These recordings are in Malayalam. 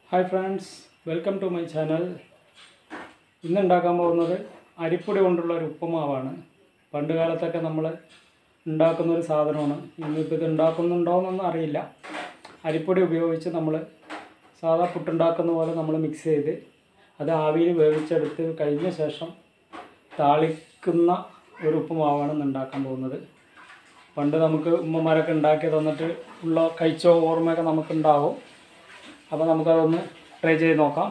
hi friends welcome to my channel ഇന്ന് ഉണ്ടാക്കാൻ പോകുന്നത് അരിപ്പൊടി കൊണ്ടുള്ള ഒരു ഉപ്പുമാവാണ് പണ്ട് കാലത്തൊക്കെ നമ്മൾ ഉണ്ടാക്കുന്ന ഒരു സാധനമാണ് ഇന്നിപ്പോൾ ഇത് ഉണ്ടാക്കുന്നുണ്ടോയെന്നൊന്നും അറിയില്ല അരിപ്പൊടി ഉപയോഗിച്ച് നമ്മൾ സാധാ പുട്ടുണ്ടാക്കുന്ന പോലെ നമ്മൾ മിക്സ് ചെയ്ത് അത് ആവിയിൽ വേവിച്ചെടുത്ത് കഴിഞ്ഞ ശേഷം താളിക്കുന്ന ഒരു ഉപ്പുമാവാണ് ഇന്ന് ഉണ്ടാക്കാൻ പോകുന്നത് പണ്ട് നമുക്ക് ഉമ്മമാരൊക്കെ ഉണ്ടാക്കി തന്നിട്ട് ഉള്ള കഴിച്ച ഓർമ്മയൊക്കെ നമുക്കുണ്ടാവും അപ്പോൾ നമുക്കതൊന്ന് ട്രൈ ചെയ്ത് നോക്കാം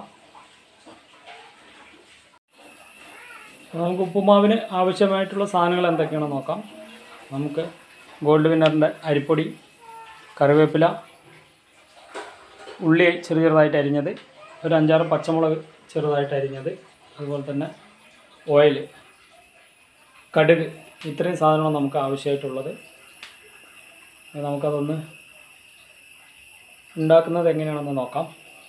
അപ്പോൾ നമുക്ക് ഉപ്പുമാവിന് ആവശ്യമായിട്ടുള്ള സാധനങ്ങൾ എന്തൊക്കെയാണെന്ന് നോക്കാം നമുക്ക് ഗോൾഡ് വിന്നറിൻ്റെ അരിപ്പൊടി കറിവേപ്പില ഉള്ളി ചെറിയ ചെറുതായിട്ട് അരിഞ്ഞത് ഒരു അഞ്ചാറ് പച്ചമുളക് ചെറുതായിട്ട് അരിഞ്ഞത് അതുപോലെ തന്നെ ഓയിൽ കടുക് ഇത്രയും സാധനമാണ് നമുക്ക് ആവശ്യമായിട്ടുള്ളത് ഇനി നമുക്കതൊന്ന് ഉണ്ടാക്കുന്നത് എങ്ങനെയാണെന്ന് നോക്കാം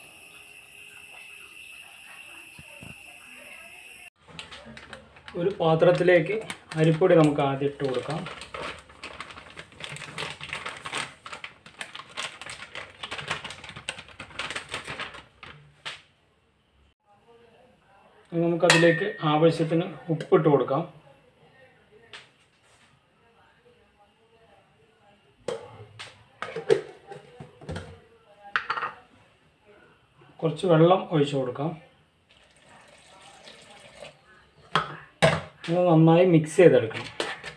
ഒരു പാത്രത്തിലേക്ക് അരിപ്പൊടി നമുക്ക് ആദ്യം ഇട്ട് കൊടുക്കാം ഇനി നമുക്കതിലേക്ക് ആവശ്യത്തിന് ഉപ്പിട്ട് കൊടുക്കാം കുറച്ച് വെള്ളം ഒഴിച്ചു കൊടുക്കാം ഇത് നന്നായി മിക്സ് ചെയ്തെടുക്കണം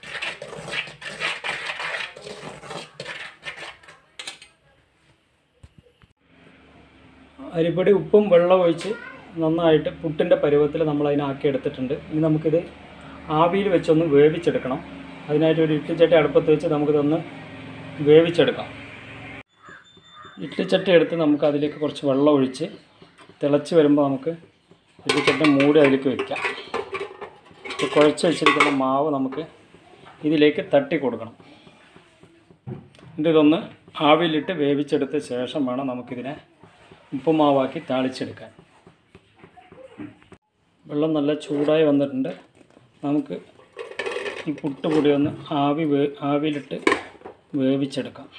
അരിപ്പൊടി ഉപ്പും വെള്ളം ഒഴിച്ച് നന്നായിട്ട് പുട്ടിൻ്റെ പരുവത്തിൽ നമ്മൾ അതിനാക്കി എടുത്തിട്ടുണ്ട് ഇനി നമുക്കിത് ആവിയിൽ വെച്ചൊന്ന് വേവിച്ചെടുക്കണം അതിനായിട്ട് ഒരു ഇഡ്ലിച്ചട്ടി അടുപ്പത്ത് വെച്ച് നമുക്കിതൊന്ന് വേവിച്ചെടുക്കാം ഇഡ്ലിച്ചട്ടി എടുത്ത് നമുക്ക് അതിലേക്ക് കുറച്ച് വെള്ളം ഒഴിച്ച് തിളച്ച് വരുമ്പോൾ നമുക്ക് ഇഡ്ലിച്ചട്ടി മൂടി അതിലേക്ക് വെക്കാം ഇപ്പോൾ കുഴച്ച് വെച്ചിരിക്കുന്ന മാവ് നമുക്ക് ഇതിലേക്ക് തട്ടി കൊടുക്കണം എന്നിട്ട് ഇതൊന്ന് ആവിയിലിട്ട് വേവിച്ചെടുത്ത ശേഷം വേണം നമുക്കിതിനെ ഉപ്പുമാവാക്കി താളിച്ചെടുക്കാൻ വെള്ളം നല്ല ചൂടായി വന്നിട്ടുണ്ട് നമുക്ക് ഈ പുട്ടുപൊടി ഒന്ന് ആവി വേ ആവിയിലിട്ട് വേവിച്ചെടുക്കാം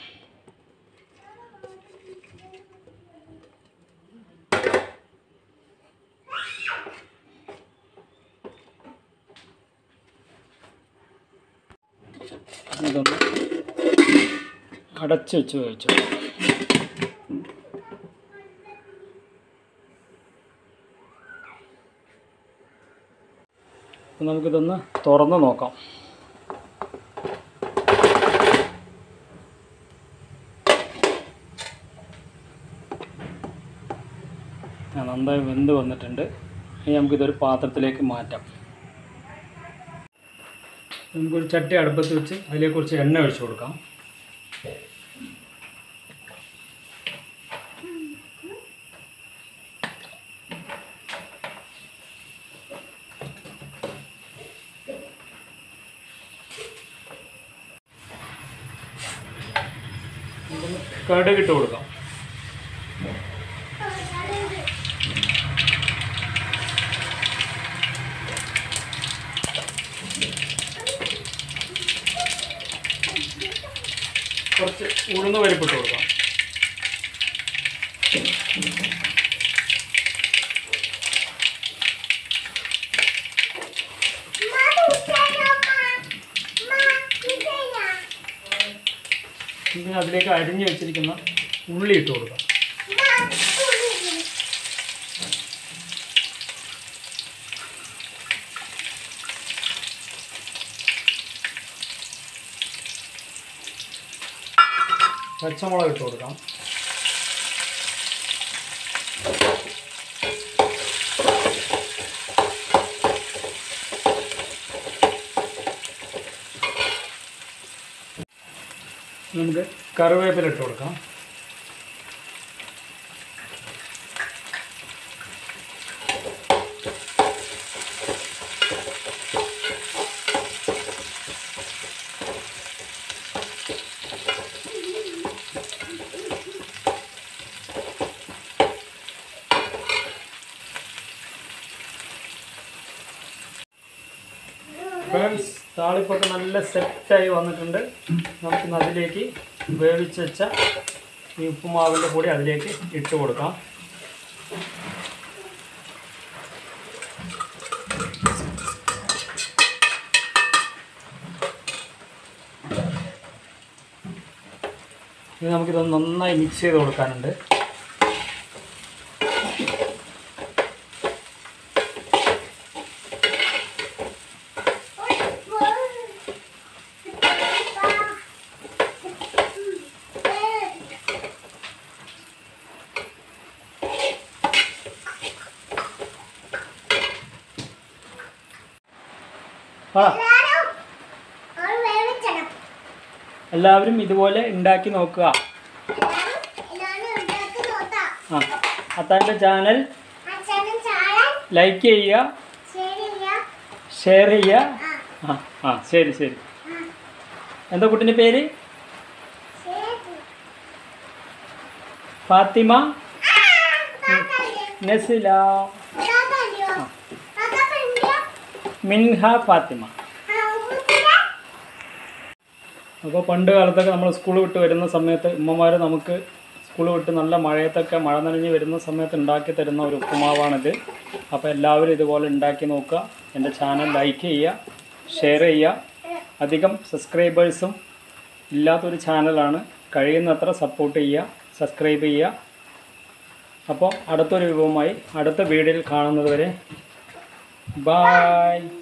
ഇതൊന്ന് അടച്ച് വെച്ച് വേവിച്ചു അപ്പം നമുക്കിതൊന്ന് തുറന്ന് നോക്കാം ആ, നന്നായി വെന്ത് വന്നിട്ടുണ്ട് ഇനി നമുക്കിതൊരു പാത്രത്തിലേക്ക് മാറ്റാം നമുക്കൊരു ചട്ടി അടുപ്പത്ത് വെച്ച് അതിലേക്ക് കുറച്ച് എണ്ണ ഒഴിച്ചു കൊടുക്കാം നമുക്കൊന്ന് കടുകിട്ട് കൊടുക്കാം കുറച്ച് ഉഴുന്ന് പരിപ്പിട്ട് കൊടുക്കാം ഇനി അതിലേക്ക് അരിഞ്ഞു വെച്ചിരിക്കുന്ന ഉള്ളി ഇട്ട് കൊടുക്കാം പച്ചമുളക് ഇട്ട് കൊടുക്കാം നമുക്ക് കറിവേപ്പില ഇട്ട് കൊടുക്കാം ഫ്രണ്ട്സ് താളിപ്പൊക്കെ നല്ല സെറ്റായി വന്നിട്ടുണ്ട് നമുക്ക് അതിലേക്ക് വേവിച്ച് വെച്ച ഈ ഉപ്പുമാവിൻ്റെ പൊടി അതിലേക്ക് ഇട്ട് കൊടുക്കാം ഇനി നമുക്കിതൊന്ന് നന്നായി മിക്സ് ചെയ്ത് കൊടുക്കാനുണ്ട് ആ എല്ലാവരും ഇതുപോലെ ഉണ്ടാക്കി നോക്കുക ആ അത്താൻ്റെ ചാനൽ ലൈക്ക് ചെയ്യുക ഷെയർ ചെയ്യുക ആ ആ ശരി ശരി എന്താ കുട്ടിൻ്റെ പേര് ഫാത്തിമ നസില മിൻഹ ഫാത്തിമ അപ്പോൾ പണ്ട് കാലത്തൊക്കെ നമ്മൾ സ്കൂൾ വിട്ട് വരുന്ന സമയത്ത് ഉമ്മമാർ നമുക്ക് സ്കൂൾ വിട്ട് നല്ല മഴയത്തൊക്കെ മഴ നനഞ്ഞ് വരുന്ന സമയത്ത് ഉണ്ടാക്കി തരുന്ന ഒരു ഉപ്പുമാവാണിത് അപ്പോൾ എല്ലാവരും ഇതുപോലെ ഉണ്ടാക്കി നോക്കുക എൻ്റെ ചാനൽ ലൈക്ക് ചെയ്യുക ഷെയർ ചെയ്യുക അധികം സബ്സ്ക്രൈബേഴ്സും ഇല്ലാത്തൊരു ചാനലാണ് കഴിയുന്നത്ര സപ്പോർട്ട് ചെയ്യുക സബ്സ്ക്രൈബ് ചെയ്യുക അപ്പോൾ അടുത്തൊരു വിഭവമായി അടുത്ത വീഡിയോയിൽ കാണുന്നത് വരെ ബായ്